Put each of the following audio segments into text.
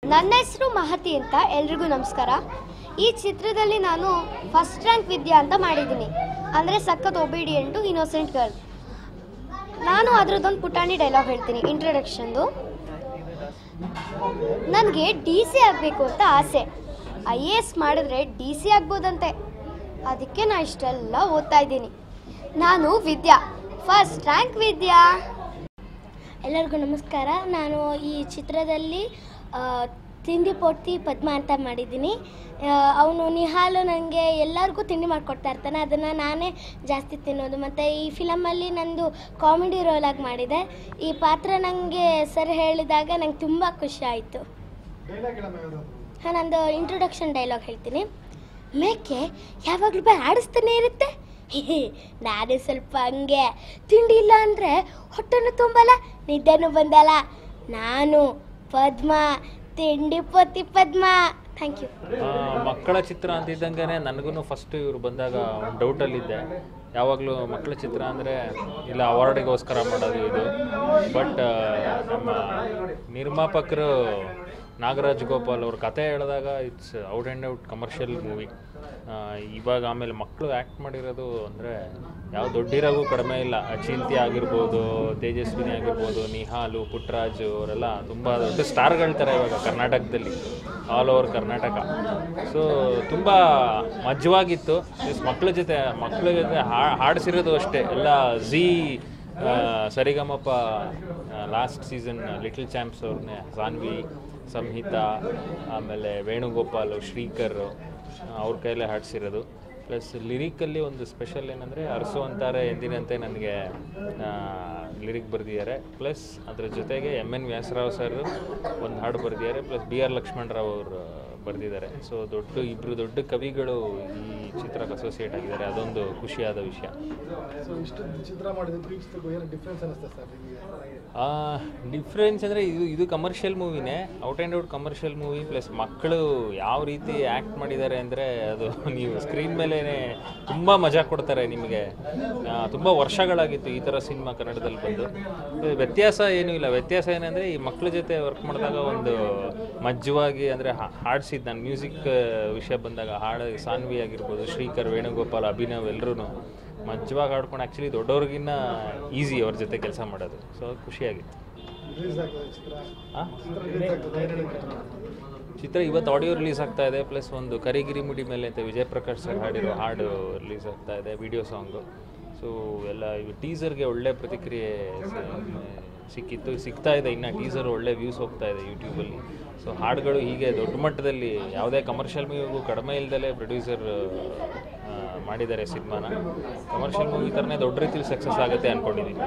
ನನ್ನ ಹೆಸರು ಮಹತಿ ಅಂತ ಎಲ್ರಿಗೂ ನಮಸ್ಕಾರ ಈ ಚಿತ್ರದಲ್ಲಿ ನಾನು ಫಸ್ಟ್ ರ್ಯಾಂಕ್ ವಿದ್ಯಾ ಅಂತ ಮಾಡಿದ್ದೀನಿ ಅಂದರೆ ಸಖತ್ ಒಬಿಡಿಯಂಟು ಇನ್ನೋಸೆಂಟ್ ಗರ್ಲ್ ನಾನು ಅದರದ್ದೊಂದು ಪುಟಾಣಿ ಡೈಲಾಗ್ ಹೇಳ್ತೀನಿ ಇಂಟ್ರಡಕ್ಷನ್ದು ನನಗೆ ಡಿ ಸಿ ಆಗಬೇಕು ಅಂತ ಆಸೆ ಐ ಎ ಎಸ್ ಮಾಡಿದ್ರೆ ಡಿ ಸಿ ಆಗ್ಬೋದಂತೆ ಅದಕ್ಕೆ ನಾನು ಇಷ್ಟೆಲ್ಲ ಓದ್ತಾ ಇದ್ದೀನಿ ನಾನು ವಿದ್ಯಾ ಫಸ್ಟ್ ರ್ಯಾಂಕ್ ವಿದ್ಯಾ ಎಲ್ಲರಿಗೂ ನಮಸ್ಕಾರ ನಾನು ಈ ಚಿತ್ರದಲ್ಲಿ ಆ, ತಿಂಡಿ ಪೊಟ್ಟಿ ಪದ್ಮ ಅಂತ ಮಾಡಿದ್ದೀನಿ ಅವನು ನಿಹಾಲು ನನಗೆ ಎಲ್ಲರಿಗೂ ತಿಂಡಿ ಮಾಡಿಕೊಡ್ತಾ ಇರ್ತಾನೆ ಅದನ್ನು ನಾನೇ ಜಾಸ್ತಿ ತಿನ್ನೋದು ಮತ್ತು ಈ ಫಿಲಮಲ್ಲಿ ನಂದು ಕಾಮಿಡಿ ರೋಲಾಗಿ ಮಾಡಿದೆ ಈ ಪಾತ್ರ ನನಗೆ ಸರ್ ಹೇಳಿದಾಗ ನಂಗೆ ತುಂಬ ಖುಷಿ ಆಯಿತು ಹಾಂ ನಂದು ಇಂಟ್ರೊಡಕ್ಷನ್ ಡೈಲಾಗ್ ಹೇಳ್ತೀನಿ ಮೇಕೆ ಯಾವಾಗಲೂ ಬಾಯ್ ಆಡಿಸ್ತಾನೆ ಇರುತ್ತೆ ನಾನೇ ಸ್ವಲ್ಪ ಹಂಗೆ ತಿಂಡಿ ಇಲ್ಲ ಅಂದರೆ ಹೊಟ್ಟೆನೂ ತುಂಬಲ್ಲ ನಿದ್ದೆನೂ ಬಂದಲ್ಲ ನಾನು ಪದ್ಮ ತಿಂಡಿ ಪೊತ್ತಿ ಪದ್ಮ ಥ್ಯಾಂಕ್ ಯು ಆ, ಮಕ್ಕಳ ಚಿತ್ರ ಅಂತಿದ್ದಂಗೆ ನನಗೂ ಫಸ್ಟ್ ಇವರು ಬಂದಾಗ ಒಂದು ಡೌಟಲ್ಲಿದ್ದೆ ಯಾವಾಗಲೂ ಮಕ್ಕಳ ಚಿತ್ರ ಅಂದರೆ ಇಲ್ಲ ಅವಾರ್ಡಿಗೋಸ್ಕರ ಮಾಡೋದು ಇದು ಬಟ್ ನಮ್ಮ ನಿರ್ಮಾಪಕರು ನಾಗರಾಜ್ ಗೋಪಾಲ್ ಅವ್ರ ಕತೆ ಹೇಳಿದಾಗ it's out and out commercial movie ಇವಾಗ ಆಮೇಲೆ ಮಕ್ಕಳು ಆ್ಯಕ್ಟ್ ಮಾಡಿರೋದು ಅಂದರೆ ಯಾವ ದೊಡ್ಡ ಹೀರೋಗೂ ಕಡಿಮೆ ಇಲ್ಲ ಅಚಿಂತ್ಯ ಆಗಿರ್ಬೋದು ತೇಜಸ್ವಿನಿ ಆಗಿರ್ಬೋದು ನಿಹಾಲು ಪುಟ್ಟರಾಜು ಅವರೆಲ್ಲ ತುಂಬ ದೊಡ್ಡ ಸ್ಟಾರ್ಗಳ ಥರ ಇವಾಗ ಕರ್ನಾಟಕದಲ್ಲಿ ಆಲ್ ಓವರ್ ಕರ್ನಾಟಕ ಸೊ ತುಂಬ ಮಜವಾಗಿತ್ತು ಪ್ಲಸ್ ಮಕ್ಕಳ ಜೊತೆ ಮಕ್ಕಳ ಜೊತೆ ಹಾ- ಹಾಡಿಸಿರೋದು ಅಷ್ಟೇ ಎಲ್ಲ Zee Sarigamapa last season little champs ಅವ್ರನ್ನೇ ಸಾನ್ವಿ ಸಂಹಿತಾ ಆಮೇಲೆ ವೇಣುಗೋಪಾಲ್ ಶ್ರೀಕರ್ ಅವ್ರ ಕೈಲೇ ಹಾಡಿಸಿರೋದು ಪ್ಲಸ್ ಲಿರಿಕಲ್ಲಿ ಒಂದು ಸ್ಪೆಷಲ್ ಏನಂದರೆ ಅರಸು ಅಂತಾರೆ ಎಂದಿನಂತೆ ನನಗೆ ಲಿರಿಕ್ ಬರೆದಿದ್ದಾರೆ ಪ್ಲಸ್ ಅದ್ರ ಜೊತೆಗೆ ಎಮ್ ಎನ್ ವ್ಯಾಸರಾವ್ ಸರ್ ಒಂದು ಹಾಡು ಬರೆದಿದ್ದಾರೆ ಪ್ಲಸ್ ಬಿ ಆರ್ ಲಕ್ಷ್ಮಣರಾವ್ ಅವರು ಬರೆದಿದ್ದಾರೆ ಸೊ ದೊಡ್ಡ ಇಬ್ಬರು ದೊಡ್ಡ ಕವಿಗಳು ಈ ಚಿತ್ರಕ್ಕೆ ಅಸೋಸಿಯೇಟ್ ಆಗಿದ್ದಾರೆ ಅದೊಂದು ಖುಷಿಯಾದ ವಿಷಯ ಸೊ ಇಷ್ಟು ಚಿತ್ರ ಮಾಡಿದ್ದು ಈ ಚಿತ್ರಕ್ಕೂ ಏನು ಡಿಫ್ರೆನ್ಸ್ ಅನ್ನಿಸ್ತಾ ಸರ್ ನಿಮಗೆ ಡಿಫ್ರೆನ್ಸ್ ಅಂದರೆ ಇದು ಇದು ಕಮರ್ಷಿಯಲ್ ಮೂವಿನೇ out and out commercial movie plus ಮಕ್ಕಳು ಯಾವ ರೀತಿ ಆ್ಯಕ್ಟ್ ಮಾಡಿದ್ದಾರೆ ಅಂದರೆ ಅದು ನೀವು ಸ್ಕ್ರೀನ್ ಮೇಲೇ ತುಂಬ ಮಜಾ ಕೊಡ್ತಾರೆ ನಿಮಗೆ ತುಂಬ ವರ್ಷಗಳಾಗಿತ್ತು ಈ ಥರ ಸಿನಿಮಾ ಕನ್ನಡದಲ್ಲಿ ಬಂದು ಇದು ವ್ಯತ್ಯಾಸ ಏನೂ ಇಲ್ಲ ವ್ಯತ್ಯಾಸ ಏನಂದರೆ ಈ ಮಕ್ಕಳ ಜೊತೆ ವರ್ಕ್ ಮಾಡಿದಾಗ ಒಂದು ಮಜ್ಜವಾಗಿ ಅಂದರೆ ಹಾಡ್ಸಿದ್ದು ನಾನು ಮ್ಯೂಸಿಕ್ ವಿಷಯ ಬಂದಾಗ ಹಾಡು ಸಾನ್ವಿ ಆಗಿರ್ಬೋದು ಶ್ರೀಕರ್ ವೇಣುಗೋಪಾಲ್ ಅಭಿನವ್ ಎಲ್ಲರೂ ಮಜ್ಜವಾಗಿ ಹಾಡ್ಕೊಂಡು ಆ್ಯಕ್ಚುಲಿ ದೊಡ್ಡವ್ರಿಗಿನ್ನ ಈಸಿ ಅವ್ರ ಜೊತೆ ಕೆಲಸ ಮಾಡೋದು ಸೊ ಖುಷಿಯಾಗಿತ್ತು ರಿಲೀಸ್ ಆಗ್ತದೆ ಚಿತ್ರ ಆ? ಚಿತ್ರ ರಿಲೀಸ್ ಆಗ್ತದೆ ಏನೇನು ಚಿತ್ರ ಚಿತ್ರ ಇವತ್ತು ಆಡಿಯೋ ರಿಲೀಸ್ ಆಗ್ತಾ ಇದೆ ಪ್ಲಸ್ ಒಂದು ಕರಿಗಿರಿ ಮುಡಿ ಮೇಲೆ ಅಂತ ವಿಜಯ್ ಪ್ರಕಾಶ್ ಸರ್ ಹಾಡಿರೋ ಹಾಡು ರಿಲೀಸ್ ಆಗ್ತಾ ಇದೆ ವಿಡಿಯೋ ಸಾಂಗು ಸೊ ಎಲ್ಲ ಇವು ಟೀಸರ್ಗೆ ಒಳ್ಳೆ ಪ್ರತಿಕ್ರಿಯೆ ಸ- ಸಿಕ್ಕಿತ್ತು ಸಿಗ್ತಾ ಇದೆ ಇನ್ನು ಟೀಸರ್ ಒಳ್ಳೆ ವ್ಯೂಸ್ ಹೋಗ್ತಾ ಇದೆ ಯೂಟ್ಯೂಬಲ್ಲಿ ಸೊ ಹಾಡುಗಳು ಹೀಗೆ ದೊಡ್ಡ ಮಟ್ಟದಲ್ಲಿ ಯಾವುದೇ ಕಮರ್ಷಿಯಲ್ ಮೂವಿಗೂ ಕಡಿಮೆ ಇಲ್ದಲೇ ಪ್ರೊಡ್ಯೂಸರ್ ಮಾಡಿದ್ದಾರೆ ಸಿನಿಮಾನ ಕಮರ್ಷಿಯಲ್ ಮೂವಿ ಥರನೇ ದೊಡ್ಡ ರೀತಿಲಿ ಸಕ್ಸಸ್ ಆಗುತ್ತೆ ಅಂದ್ಕೊಂಡಿದ್ದೀನಿ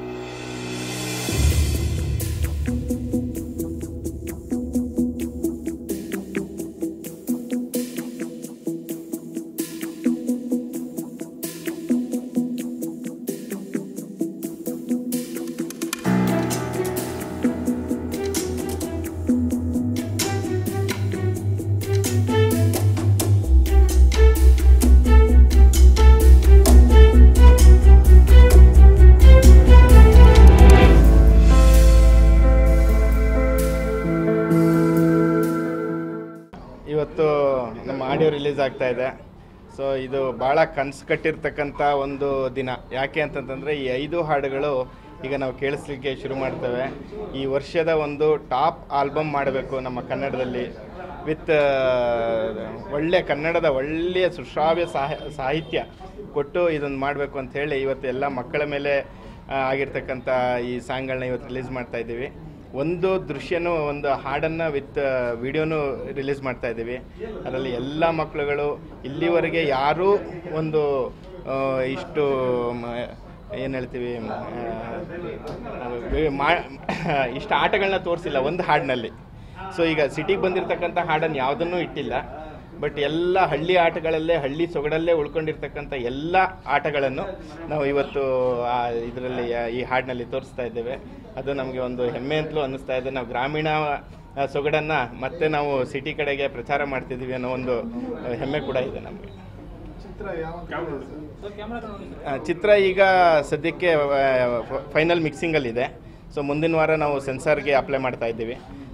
ಇವತ್ತು ನಮ್ಮ ಆಡಿಯೋ ರಿಲೀಸ್ ಆಗ್ತಾ ಇದೆ ಸೊ ಇದು ಭಾಳ ಕನಸು ಕಟ್ಟಿರ್ತಕ್ಕಂಥ ಒಂದು ದಿನ ಯಾಕೆ ಅಂತಂತಂದರೆ ಈ ಐದು ಹಾಡುಗಳು ಈಗ ನಾವು ಕೇಳಿಸ್ಲಿಕ್ಕೆ ಶುರು ಮಾಡ್ತೇವೆ ಈ ವರ್ಷದ ಒಂದು ಟಾಪ್ ಆಲ್ಬಮ್ ಮಾಡಬೇಕು ನಮ್ಮ ಕನ್ನಡದಲ್ಲಿ ವಿತ್ ಒಳ್ಳೆ ಕನ್ನಡದ ಒಳ್ಳೆಯ ಸುಶ್ರಾವ್ಯ ಸಾಹ ಸಾಹಿತ್ಯ ಕೊಟ್ಟು ಇದನ್ನು ಮಾಡಬೇಕು ಅಂತ ಹೇಳಿ ಇವತ್ತು ಎಲ್ಲ ಮಕ್ಕಳ ಮೇಲೆ ಆ, ಆಗಿರ್ತಕ್ಕಂಥ ಈ ಸಾಂಗ್ಗಳನ್ನ ಇವತ್ತು ರಿಲೀಸ್ ಮಾಡ್ತಾ ಇದ್ದೀವಿ ಒಂದು ದೃಶ್ಯನೂ ಒಂದು ಹಾಡನ್ನು ವಿತ್ ವಿಡಿಯೋನು ರಿಲೀಸ್ ಮಾಡ್ತಾ ಇದ್ದೀವಿ ಅದರಲ್ಲಿ ಎಲ್ಲ ಮಕ್ಕಳುಗಳು ಇಲ್ಲಿವರೆಗೆ ಯಾರೂ ಒಂದು ಆ, ಇಷ್ಟು ಏನು ಹೇಳ್ತೀವಿ ಮ, ಆ, ವಿ- ಮಾ ಇಷ್ಟು ಆಟಗಳನ್ನ ತೋರಿಸಿಲ್ಲ ಒಂದು ಹಾಡಿನಲ್ಲಿ ಸೊ ಈಗ ಸಿಟಿಗೆ ಬಂದಿರತಕ್ಕಂಥ ಹಾಡನ್ನು ಯಾವುದನ್ನೂ ಇಟ್ಟಿಲ್ಲ ಬಟ್ ಎಲ್ಲ ಹಳ್ಳಿ ಆಟಗಳಲ್ಲೇ ಹಳ್ಳಿ ಸೊಗಡಲ್ಲೇ ಉಳ್ಕೊಂಡಿರ್ತಕ್ಕಂಥ ಎಲ್ಲ ಆಟಗಳನ್ನು ನಾವು ಇವತ್ತು ಇದರಲ್ಲಿ ಈ ಹಾಡಿನಲ್ಲಿ ತೋರಿಸ್ತಾ ಇದ್ದೇವೆ ಅದು ನಮಗೆ ಒಂದು ಹೆಮ್ಮೆ ಅಂತಲೂ ಅನ್ನಿಸ್ತಾ ಇದೆ ನಾವು ಗ್ರಾಮೀಣ ಆ, ಸೊಗಡನ್ನ ಮತ್ತೆ ನಾವು ಸಿಟಿ ಕಡೆಗೆ ಪ್ರಚಾರ ಮಾಡ್ತಿದ್ದೀವಿ ಅನ್ನೋ ಒಂದು ಆ, ಹೆಮ್ಮೆ ಕೂಡ ಇದೆ ನಮಗೆ ಚಿತ್ರ ಯಾವ ಆ, ಚಿತ್ರ ಈಗ ಸದ್ಯಕ್ಕೆ ಫೈನಲ್ ಮಿಕ್ಸಿಂಗಲ್ಲಿದೆ ಸೊ ಮುಂದಿನ ವಾರ ನಾವು ಸೆನ್ಸಾರ್ಗೆ ಅಪ್ಲೈ ಮಾಡ್ತಾ ಇದ್ದೀವಿ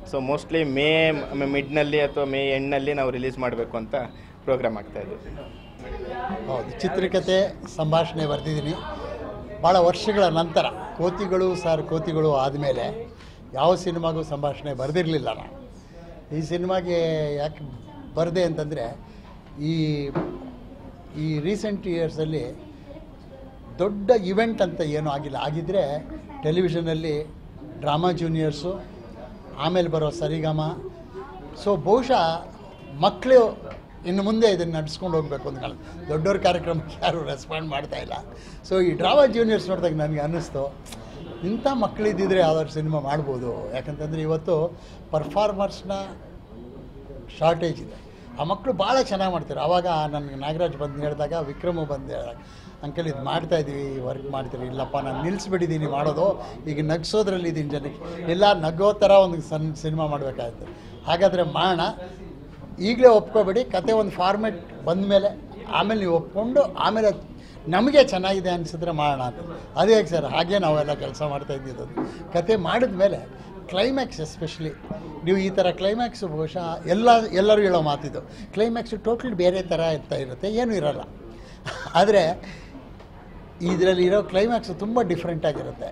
ಸೊ ಮೋಸ್ಟ್ಲಿ ಮೇ ಮಿಡ್ನಲ್ಲಿ ಅಥವಾ ಮೇ ಎಂಡ್ನಲ್ಲಿ ನಾವು ರಿಲೀಸ್ ಮಾಡಬೇಕು ಅಂತ ಪ್ರೋಗ್ರಾಮ್ ಆಗ್ತಾ ಇದ್ದೀವಿ ಹೌದು ಚಿತ್ರಕಥೆ ಸಂಭಾಷಣೆ ಬರೆದಿದ್ದೀನಿ ಭಾಳ ವರ್ಷಗಳ ನಂತರ ಕೋತಿಗಳು ಸಾರ್ ಕೋತಿಗಳು ಆದಮೇಲೆ ಯಾವ ಸಿನಿಮಾಗೂ ಸಂಭಾಷಣೆ ಬರೆದಿರಲಿಲ್ಲ ನಾನು ಈ ಸಿನಿಮಾಗೆ ಯಾಕೆ ಬರೆದೆ ಅಂತಂದರೆ ಈ ಈ ರೀಸೆಂಟ್ ಇಯರ್ಸಲ್ಲಿ ದೊಡ್ಡ ಇವೆಂಟ್ ಅಂತ ಏನೂ ಆಗಿಲ್ಲ ಆಗಿದ್ದರೆ ಟೆಲಿವಿಷನಲ್ಲಿ ಡ್ರಾಮಾ ಜೂನಿಯರ್ಸು ಆಮೇಲೆ ಬರೋ ಸರಿಗಮ ಸೊ ಬಹುಶಃ ಮಕ್ಕಳು ಇನ್ನು ಮುಂದೆ ಇದನ್ನು ನಡ್ಸ್ಕೊಂಡು ಹೋಗಬೇಕು ಅಂತ ನಾನು ದೊಡ್ಡವ್ರ ಕಾರ್ಯಕ್ರಮಕ್ಕೆ ಯಾರು ರೆಸ್ಪಾಂಡ್ ಮಾಡ್ತಾ ಇಲ್ಲ ಸೊ ಈ ಡ್ರಾಮಾ ಜೂನಿಯರ್ಸ್ ನೋಡಿದಾಗ ನನಗೆ ಅನ್ನಿಸ್ತು ಇಂಥ ಮಕ್ಕಳಿದ್ದಿದ್ರೆ ಯಾವ್ದಾದ್ರು ಸಿನಿಮಾ ಮಾಡ್ಬೋದು ಯಾಕಂತಂದರೆ ಇವತ್ತು ಪರ್ಫಾರ್ಮರ್ಸ್ನ ಶಾರ್ಟೇಜ್ ಇದೆ ಆ ಮಕ್ಕಳು ಭಾಳ ಚೆನ್ನಾಗಿ ಮಾಡ್ತಾರೆ ಆವಾಗ ನನಗೆ ನಾಗರಾಜ್ ಬಂದು ಹೇಳಿದಾಗ ವಿಕ್ರಮು ಬಂದು ಹೇಳಿದಾಗ ಅಂಕಲ್ ಇದು ಮಾಡ್ತಾ ಇದ್ದೀವಿ ವರ್ಕ್ ಮಾಡ್ತೀರಿ ಇಲ್ಲಪ್ಪ ನಾನು ನಿಲ್ಲಿಸ್ಬಿಟ್ಟಿದ್ದೀನಿ ಮಾಡೋದು ಈಗ ನಗ್ಸೋದ್ರಲ್ಲಿ ಇದ್ದೀನಿ ಜನಕ್ಕೆ ಇಲ್ಲ ನಗೋ ಥರ ಒಂದು ಸಣ್ಣ ಸಿನಿಮಾ ಮಾಡಬೇಕಾಯ್ತು ಹಾಗಾದರೆ ಮಾಡೋಣ ಈಗಲೇ ಒಪ್ಕೋಬೇಡಿ ಕತೆ ಒಂದು ಫಾರ್ಮೆಟ್ ಬಂದ ಮೇಲೆ ಆಮೇಲೆ ನೀವು ಒಪ್ಕೊಂಡು ಆಮೇಲೆ ನಮಗೆ ಚೆನ್ನಾಗಿದೆ ಅನಿಸಿದ್ರೆ ಮಾಡೋಣ ಅಂತ ಅದೇ ಸರ್ ಹಾಗೆ ನಾವೆಲ್ಲ ಕೆಲಸ ಮಾಡ್ತಾ ಇದ್ದಿದ್ದು ಕತೆ ಮಾಡಿದ ಮೇಲೆ ಕ್ಲೈಮ್ಯಾಕ್ಸ್ ಎಸ್ಪೆಷಲಿ ನೀವು ಈ ಥರ ಕ್ಲೈಮ್ಯಾಕ್ಸ್ ಬಹುಶಃ ಎಲ್ಲ ಎಲ್ಲರೂ ಹೇಳೋ ಮಾತಿದ್ದು ಕ್ಲೈಮ್ಯಾಕ್ಸು ಟೋಟಲ್ ಬೇರೆ ಥರ ಅಂತ ಇರುತ್ತೆ ಏನೂ ಇರಲ್ಲ ಆದರೆ ಇದರಲ್ಲಿ ಇರೋ ಕ್ಲೈಮ್ಯಾಕ್ಸು ತುಂಬ ಡಿಫ್ರೆಂಟ್ ಆಗಿರುತ್ತೆ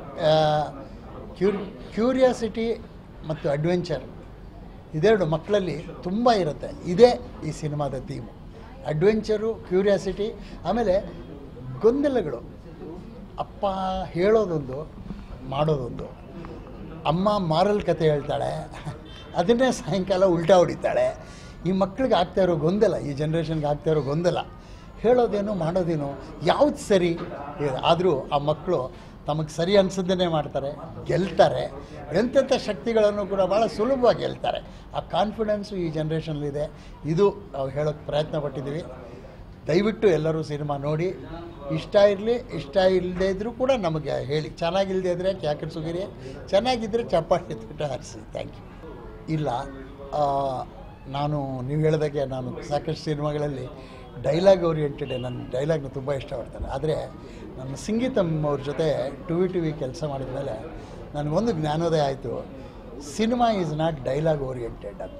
ಕ್ಯೂರ್ ಕ್ಯೂರಿಯಾಸಿಟಿ ಮತ್ತು ಅಡ್ವೆಂಚರ್ ಇದೆರಡು ಮಕ್ಕಳಲ್ಲಿ ತುಂಬ ಇರುತ್ತೆ ಇದೇ ಈ ಸಿನಿಮಾದ ಥೀಮು ಅಡ್ವೆಂಚರು ಕ್ಯೂರಿಯಾಸಿಟಿ ಆಮೇಲೆ ಗೊಂದಲಗಳು ಅಪ್ಪ ಹೇಳೋದೊಂದು ಮಾಡೋದೊಂದು ಅಮ್ಮ ಮಾರಲ್ ಕತೆ ಹೇಳ್ತಾಳೆ ಅದನ್ನೇ ಸಾಯಂಕಾಲ ಉಲ್ಟಾ ಹೊಡಿತಾಳೆ ಈ ಮಕ್ಳಿಗೆ ಆಗ್ತಾ ಇರೋ ಗೊಂದಲ ಈ ಜನ್ರೇಷನ್ಗೆ ಆಗ್ತಾ ಇರೋ ಗೊಂದಲ ಹೇಳೋದೇನು ಮಾಡೋದೇನು ಯಾವ್ದು ಸರಿ ಆದರೂ ಆ ಮಕ್ಕಳು ತಮಗೆ ಸರಿ ಅನ್ಸೋದನ್ನೇ ಮಾಡ್ತಾರೆ ಗೆಲ್ತಾರೆ ಎಂತೆಂಥ ಶಕ್ತಿಗಳನ್ನು ಕೂಡ ಭಾಳ ಸುಲಭವಾಗಿ ಗೆಲ್ತಾರೆ ಆ ಕಾನ್ಫಿಡೆನ್ಸು ಈ ಜನ್ರೇಷನ್ಲಿದೆ ಇದು ನಾವು ಹೇಳೋಕ್ಕೆ ಪ್ರಯತ್ನ ಪಟ್ಟಿದ್ದೀವಿ ದಯವಿಟ್ಟು ಎಲ್ಲರೂ ಸಿನಿಮಾ ನೋಡಿ ಇಷ್ಟ ಇರಲಿ ಇಷ್ಟ ಇಲ್ಲದೇ ಇದ್ದರೂ ಕೂಡ ನಮಗೆ ಹೇಳಿ ಚೆನ್ನಾಗಿಲ್ಲದೆ ಇದ್ದರೆ ಕ್ಯಾಕೆಟ್ ಸುಗಿರಿ ಚೆನ್ನಾಗಿದ್ದರೆ ಚಪ್ಪಾಳೆ ತಟ್ಟ ಹರಿಸಿ ಥ್ಯಾಂಕ್ ಯು ಇಲ್ಲ ಆ, ನಾನು ನೀವು ಹೇಳಿದಾಗೆ ನಾನು ಸಾಕಷ್ಟು ಸಿನಿಮಾಗಳಲ್ಲಿ ಡೈಲಾಗ್ ಓರಿಯೆಂಟೆಡ್ ನನ್ನ ಡೈಲಾಗ್ನ ತುಂಬ ಇಷ್ಟಪಡ್ತಾರೆ ಆದರೆ ನನ್ನ ಸಂಗೀತಮ್ ಅವ್ರ ಜೊತೆ ಟು ವಿ ಟಿ ವಿ ಕೆಲಸ ಮಾಡಿದ ಮೇಲೆ ನನಗೊಂದು ಜ್ಞಾನೋದಯ ಆಯಿತು cinema is not dialogue oriented ಅಂತ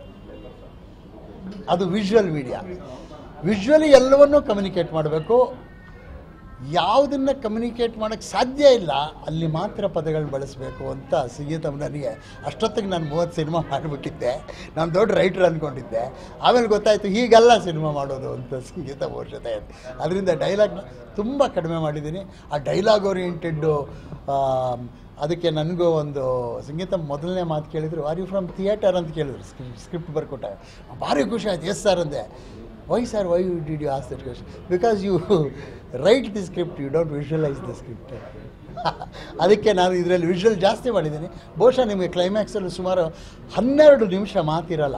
ಅದು ವಿಜುವಲ್ ಮೀಡಿಯಾ ವಿಜುವಲಿ ಎಲ್ಲವನ್ನೂ ಕಮ್ಯುನಿಕೇಟ್ ಮಾಡಬೇಕು ಯಾವುದನ್ನು ಕಮ್ಯುನಿಕೇಟ್ ಮಾಡೋಕ್ಕೆ ಸಾಧ್ಯ ಇಲ್ಲ ಅಲ್ಲಿ ಮಾತ್ರ ಪದಗಳನ್ನ ಬಳಸಬೇಕು ಅಂತ ಸಂಗೀತಮ್ ನನಗೆ ಅಷ್ಟೊತ್ತಿಗೆ ನಾನು ಮೂವತ್ತು ಸಿನಿಮಾ ಮಾಡಿಬಿಟ್ಟಿದ್ದೆ ನಾನು ದೊಡ್ಡ ರೈಟ್ರ್ ಅಂದ್ಕೊಂಡಿದ್ದೆ ಆಮೇಲೆ ಗೊತ್ತಾಯಿತು ಹೀಗೆಲ್ಲ ಸಿನಿಮಾ ಮಾಡೋದು ಅಂತ ಸಂಗೀತ ಅವ್ರ ಜೊತೆ ಅದರಿಂದ ಡೈಲಾಗ್ನ ತುಂಬ ಕಡಿಮೆ ಮಾಡಿದ್ದೀನಿ ಆ ಡೈಲಾಗ್ ಓರಿಯೆಂಟೆಡ್ಡು ಅದಕ್ಕೆ ನನಗೂ ಒಂದು ಸಂಗೀತ ಮೊದಲನೇ ಮಾತು ಕೇಳಿದರು ಆರ್ ಯು ಫ್ರಮ್ ಥಿಯೇಟರ್ ಅಂತ ಕೇಳಿದ್ರು ಸ್ಕ್ರಿಪ್ಟ್ ಬರ್ಕೊಟ್ಟಾಗ ಭಾರಿ ಖುಷಿ ಆಯ್ತು ಎಸ್ ಸರ್ ಅಂದೆ why sir why you did you ask that question because you write the script you don't visualise the script ಅದಕ್ಕೆ ನಾನು ಇದರಲ್ಲಿ ವಿಜುವಲ್ ಜಾಸ್ತಿ ಮಾಡಿದ್ದೀನಿ ಬಹುಶಃ ನಿಮಗೆ ಕ್ಲೈಮ್ಯಾಕ್ಸಲ್ಲಿ ಸುಮಾರು ಹನ್ನೆರಡು ನಿಮಿಷ ಮಾತಿರಲ್ಲ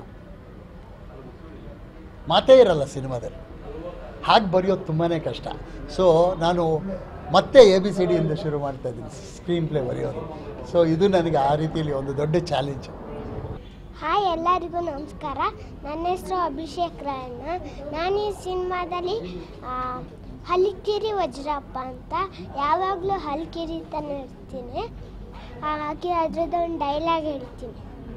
ಮಾತೇ ಇರಲ್ಲ ಸಿನಿಮಾದಲ್ಲಿ ಹಾಗೆ ಬರೆಯೋದು ತುಂಬಾ ಕಷ್ಟ ಸೊ ನಾನು ಮತ್ತೆ ಎ ಬಿ ಸಿ ಡಿಯಿಂದ ಶುರು ಮಾಡ್ತಾ ಇದ್ದೀನಿ ಸ್ಕ್ರೀನ್ ಪ್ಲೇ ಬರೆಯೋದು ಸೊ ಇದು ನನಗೆ ಆ ರೀತಿಯಲ್ಲಿ ಒಂದು ದೊಡ್ಡ ಚಾಲೆಂಜ್ ಹಾಯ್ ಎಲ್ಲರಿಗೂ ನಮಸ್ಕಾರ ನನ್ನ ಹೆಸರು ಅಭಿಷೇಕ್ ರಾಯಣ್ಣ ನಾನು ಈ ಸಿನಿಮಾದಲ್ಲಿ ಆ, ಹಲ್ಕಿರಿ ವಜ್ರಪ್ಪ ಅಂತ ಯಾವಾಗಲೂ ಹಲ್ಕಿರಿತಾನೆ ಇರ್ತೀನಿ ಹಾಗೆ ಅದ್ರದ್ದೊಂದು ಡೈಲಾಗ್ ಹೇಳ್ತೀನಿ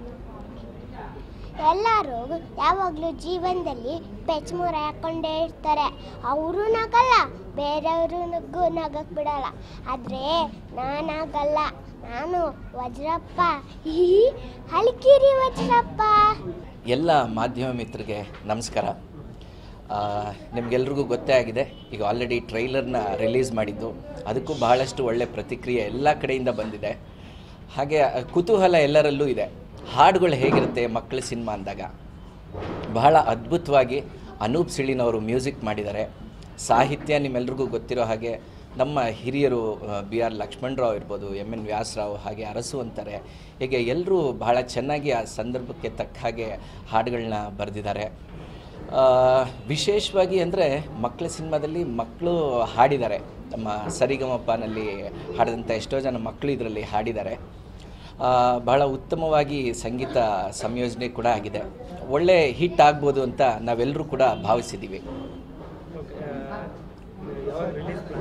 ಎಲ್ಲರೂ ಯಾವಾಗಲೂ ಜೀವನದಲ್ಲಿ ಪೆಚ್ಮೂರ ಹಾಕ್ಕೊಂಡೇ ಇರ್ತಾರೆ ಅವರು ನಗಲ್ಲ ಬೇರೆಯವರು ನಗು ನಗಕ್ಕೆ ಬಿಡಲ್ಲ ಆದರೆ ನಾನಾಗಲ್ಲ ನಾನು ವಜ್ರಪ್ಪ ಈ ಹಲ್ಕಿರಿ ವಜ್ರಪ್ಪ ಎಲ್ಲ ಮಾಧ್ಯಮ ಮಿತ್ರರಿಗೆ ನಮಸ್ಕಾರ ಆ, ನಿಮ್ಗೆಲ್ರಿಗೂ ಗೊತ್ತೇ ಆಗಿದೆ ಈಗ ಆಲ್ರೆಡಿ ಟ್ರೈಲರ್ನ ರಿಲೀಸ್ ಮಾಡಿದ್ದು ಅದಕ್ಕೂ ಬಹಳಷ್ಟು ಒಳ್ಳೆ ಪ್ರತಿಕ್ರಿಯೆ ಎಲ್ಲ ಕಡೆಯಿಂದ ಬಂದಿದೆ ಹಾಗೆ ಆ, ಕುತೂಹಲ ಎಲ್ಲರಲ್ಲೂ ಇದೆ ಹಾಡುಗಳು ಹೇಗಿರುತ್ತೆ ಮಕ್ಕಳ ಸಿನಿಮಾ ಅಂದಾಗ ಬಹಳ ಅದ್ಭುತವಾಗಿ ಅನೂಪ್ ಸಿಳಿನವರು ಮ್ಯೂಸಿಕ್ ಮಾಡಿದ್ದಾರೆ ಸಾಹಿತ್ಯ ನಿಮ್ಮೆಲ್ರಿಗೂ ಗೊತ್ತಿರೋ ಹಾಗೆ ನಮ್ಮ ಹಿರಿಯರು ಬಿ ಆರ್ ಲಕ್ಷ್ಮಣರಾವ್ ಇರ್ಬೋದು ಎಮ್ ಎನ್ ವ್ಯಾಸರಾವ್ ಹಾಗೆ ಅರಸು ಅಂತಾರೆ ಹೀಗೆ ಎಲ್ಲರೂ ಬಹಳ ಚೆನ್ನಾಗಿ ಆ ಸಂದರ್ಭಕ್ಕೆ ತಕ್ಕ ಹಾಗೆ ಹಾಡುಗಳನ್ನ ಬರೆದಿದ್ದಾರೆ ಆ, ವಿಶೇಷವಾಗಿ ಅಂದರೆ ಮಕ್ಕಳ ಸಿನಿಮಾದಲ್ಲಿ ಮಕ್ಕಳು ಹಾಡಿದ್ದಾರೆ ನಮ್ಮ ಸರಿಗಮಪ್ಪನಲ್ಲಿ ಹಾಡಿದಂಥ ಎಷ್ಟೋ ಜನ ಮಕ್ಕಳು ಇದರಲ್ಲಿ ಹಾಡಿದ್ದಾರೆ ಆ, ಬಹಳ ಉತ್ತಮವಾಗಿ ಸಂಗೀತ ಸಂಯೋಜನೆ ಕೂಡ ಆಗಿದೆ ಒಳ್ಳೆ ಹಿಟ್ ಆಗ್ಬೋದು ಅಂತ ನಾವೆಲ್ಲರೂ ಕೂಡ ಭಾವಿಸಿದ್ದೀವಿ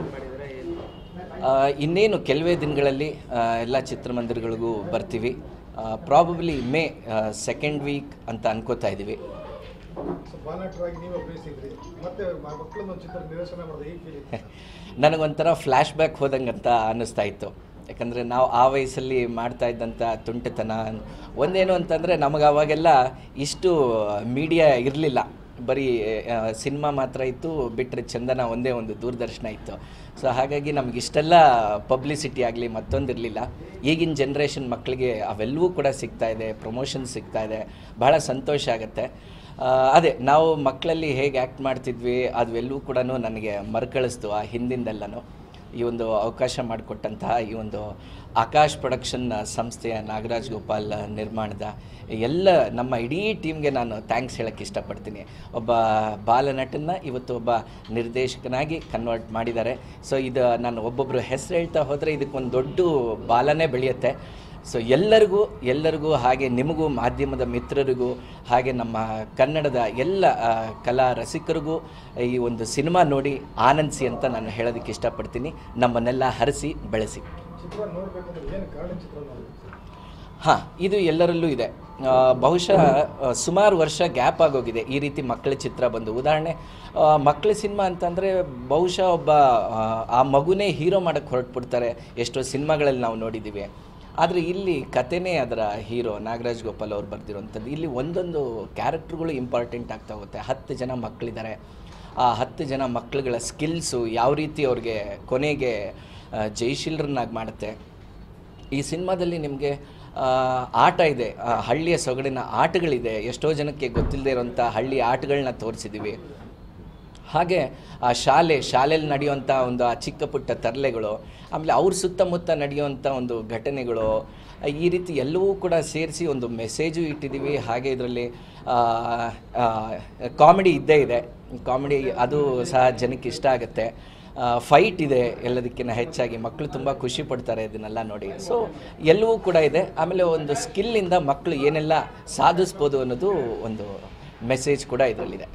ಆ, ಇನ್ನೇನು ಕೆಲವೇ ದಿನಗಳಲ್ಲಿ ಆ, ಎಲ್ಲ ಚಿತ್ರಮಂದಿರಗಳಿಗೂ ಬರ್ತೀವಿ ಪ್ರಾಬಬ್ಲಿ ಮೇ ಸೆಕೆಂಡ್ ವೀಕ್ ಅಂತ ಅನ್ಕೋತಾ ಇದ್ದೀವಿ ಸೊ ಬಾಲನಟರಾಗಿ ನೀವು ಅಭಿನಯಿಸಿದ್ರಿ ಮತ್ತೆ ಮ- ಮಕ್ಕಳನ್ನ ಚಿತ್ರ ನಿರ್ದೇಶನ ಮಾಡಿದ್ರೆ ಹೇಗೆ ಫೀಲ್ ನನಗೊಂಥರ ಫ್ಲ್ಯಾಶ್ ಬ್ಯಾಕ್ ಹೋದಂಗೆ ಅಂತ ಅನ್ನಿಸ್ತಾ ಇತ್ತು ಯಾಕಂದರೆ ನಾವು ಆ ವಯಸ್ಸಲ್ಲಿ ಮಾಡ್ತಾ ಇದ್ದಂಥ ತುಂಟತನ ಒಂದೇನು ಅಂತಂದರೆ ನಮಗೆ ಅವಾಗೆಲ್ಲ ಇಷ್ಟು ಮೀಡಿಯಾ ಇರಲಿಲ್ಲ ಬರೀ ಸಿನಿಮಾ ಮಾತ್ರ ಇತ್ತು ಬಿಟ್ಟರೆ ಚಂದನ ಒಂದೇ ಒಂದು ದೂರದರ್ಶನ ಇತ್ತು ಸೊ ಹಾಗಾಗಿ ನಮ್ಗೆ ಇಷ್ಟೆಲ್ಲ ಪಬ್ಲಿಸಿಟಿ ಆಗಲಿ ಮತ್ತೊಂದಿರಲಿಲ್ಲ ಈಗಿನ ಜನ್ರೇಷನ್ ಮಕ್ಕಳಿಗೆ ಅವೆಲ್ಲವೂ ಕೂಡ ಸಿಗ್ತಾ ಇದೆ ಪ್ರಮೋಷನ್ ಸಿಗ್ತಾ ಇದೆ ಬಹಳ ಸಂತೋಷ ಆಗುತ್ತೆ ಆ, ಅದೇ ನಾವು ಮಕ್ಕಳಲ್ಲಿ ಹೇಗೆ ಆ್ಯಕ್ಟ್ ಮಾಡ್ತಿದ್ವಿ ಅದೆಲ್ಲವೂ ಕೂಡ ನನಗೆ ಮರುಕಳಿಸ್ತು ಆ ಹಿಂದಿಂದೆಲ್ಲನೂ ಈ ಒಂದು ಅವಕಾಶ ಮಾಡಿಕೊಟ್ಟಂತಹ ಈ ಒಂದು ಆಕಾಶ್ ಪ್ರೊಡಕ್ಷನ್ ಸಂಸ್ಥೆಯ ನಾಗರಾಜ್ ಗೋಪಾಲ್ ನಿರ್ಮಾಣದ ಎಲ್ಲ ನಮ್ಮ ಇಡೀ ಟೀಮ್ಗೆ ನಾನು ಥ್ಯಾಂಕ್ಸ್ ಹೇಳೋಕ್ಕೆ ಇಷ್ಟಪಡ್ತೀನಿ ಒಬ್ಬ ಬಾಲನಟನ್ನ ಇವತ್ತು ಒಬ್ಬ ನಿರ್ದೇಶಕನಾಗಿ ಕನ್ವರ್ಟ್ ಮಾಡಿದ್ದಾರೆ ಸೊ ಇದು ನಾನು ಒಬ್ಬೊಬ್ಬರು ಹೆಸರು ಹೇಳ್ತಾ ಹೋದರೆ ಇದಕ್ಕೊಂದು ದೊಡ್ಡ ಬಾಲನೇ ಬೆಳೆಯುತ್ತೆ ಸೊ ಎಲ್ಲರಿಗೂ ಎಲ್ಲರಿಗೂ ಹಾಗೆ ನಿಮಗೂ ಮಾಧ್ಯಮದ ಮಿತ್ರರಿಗೂ ಹಾಗೆ ನಮ್ಮ ಕನ್ನಡದ ಎಲ್ಲ ಆ, ಕಲಾ ರಸಿಕರಿಗೂ ಈ ಒಂದು ಸಿನಿಮಾ ನೋಡಿ ಆನಂದಿಸಿ ಅಂತ ನಾನು ಹೇಳೋದಕ್ಕೆ ಇಷ್ಟಪಡ್ತೀನಿ ನಮ್ಮನ್ನೆಲ್ಲ ಹರಿಸಿ ಬೆಳೆಸಿ ಚಿತ್ರ ನೋಡ್ಬೇಕಂದ್ರೆ ಏನು ಕಾರಣ ಚಿತ್ರ ನೋಡಿ ಹಾಂ ಇದು ಎಲ್ಲರಲ್ಲೂ ಇದೆ ಆ, ಬಹುಶಃ ಆ, ಸುಮಾರು ವರ್ಷ ಗ್ಯಾಪ್ ಆಗೋಗಿದೆ ಈ ರೀತಿ ಮಕ್ಕಳ ಚಿತ್ರ ಬಂದು ಉದಾಹರಣೆ ಆ, ಮಕ್ಕಳ ಸಿನಿಮಾ ಅಂತಂದರೆ ಬಹುಶಃ ಒಬ್ಬ ಆ, ಆ ಮಗುನೇ ಹೀರೋ ಮಾಡೋಕ್ಕೆ ಹೊರಟ್ಬಿಡ್ತಾರೆ ಎಷ್ಟೋ ಸಿನಿಮಾಗಳಲ್ಲಿ ನಾವು ನೋಡಿದ್ದೀವಿ ಆದರೆ ಇಲ್ಲಿ ಕತೆನೇ ಅದರ ಹೀರೋ ನಾಗರಾಜ್ ಗೋಪಾಲ್ ಅವ್ರು ಬರೆದಿರೋಂಥದ್ದು ಇಲ್ಲಿ ಒಂದೊಂದು ಕ್ಯಾರೆಕ್ಟರ್ಗಳು ಇಂಪಾರ್ಟೆಂಟ್ ಆಗ್ತಾ ಹೋಗುತ್ತೆ ಹತ್ತು ಜನ ಮಕ್ಕಳಿದ್ದಾರೆ ಆ ಹತ್ತು ಜನ ಮಕ್ಕಳುಗಳ ಸ್ಕಿಲ್ಸು ಯಾವ ರೀತಿ ಅವ್ರಿಗೆ ಕೊನೆಗೆ ಆ, ಜಯಶೀಲರನ್ನಾಗಿ ಮಾಡುತ್ತೆ ಈ ಸಿನಿಮಾದಲ್ಲಿ ನಿಮಗೆ ಆಟ ಇದೆ ಆ, ಹಳ್ಳಿಯ ಸೊಗಡಿನ ಆಟಗಳಿದೆ ಎಷ್ಟೋ ಜನಕ್ಕೆ ಗೊತ್ತಿಲ್ಲದೆ ಇರೋಂಥ ಹಳ್ಳಿ ಆಟಗಳನ್ನ ತೋರಿಸಿದ್ದೀವಿ ಹಾಗೆ ಆ ಶಾಲೆ ಶಾಲೆಯಲ್ಲಿ ನಡೆಯುವಂಥ ಒಂದು ಆ ಚಿಕ್ಕ ಪುಟ್ಟ ತರಲೆಗಳು ಆಮೇಲೆ ಅವ್ರ ಸುತ್ತಮುತ್ತ ನಡೆಯುವಂಥ ಒಂದು ಘಟನೆಗಳು ಆ, ಈ ರೀತಿ ಎಲ್ಲವೂ ಕೂಡ ಸೇರಿಸಿ ಒಂದು ಮೆಸೇಜು ಇಟ್ಟಿದ್ದೀವಿ ಹಾಗೆ ಇದರಲ್ಲಿ ಕಾಮಿಡಿ ಇದ್ದೇ ಇದೆ ಕಾಮಿಡಿ ಅದು ಸಹ ಜನಕ್ಕೆ ಇಷ್ಟ ಆಗುತ್ತೆ ಫೈಟ್ ಇದೆ ಎಲ್ಲದಕ್ಕಿಂತ ಹೆಚ್ಚಾಗಿ ಮಕ್ಕಳು ತುಂಬ ಖುಷಿ ಪಡ್ತಾರೆ ಇದನ್ನೆಲ್ಲ ನೋಡಿ ಸೊ ಎಲ್ಲವೂ ಕೂಡ ಇದೆ ಆಮೇಲೆ ಒಂದು ಸ್ಕಿಲ್ಲಿಂದ ಮಕ್ಕಳು ಏನೆಲ್ಲ ಸಾಧಿಸ್ಬೋದು ಅನ್ನೋದು ಒಂದು ಮೆಸೇಜ್ ಕೂಡ ಇದರಲ್ಲಿದೆ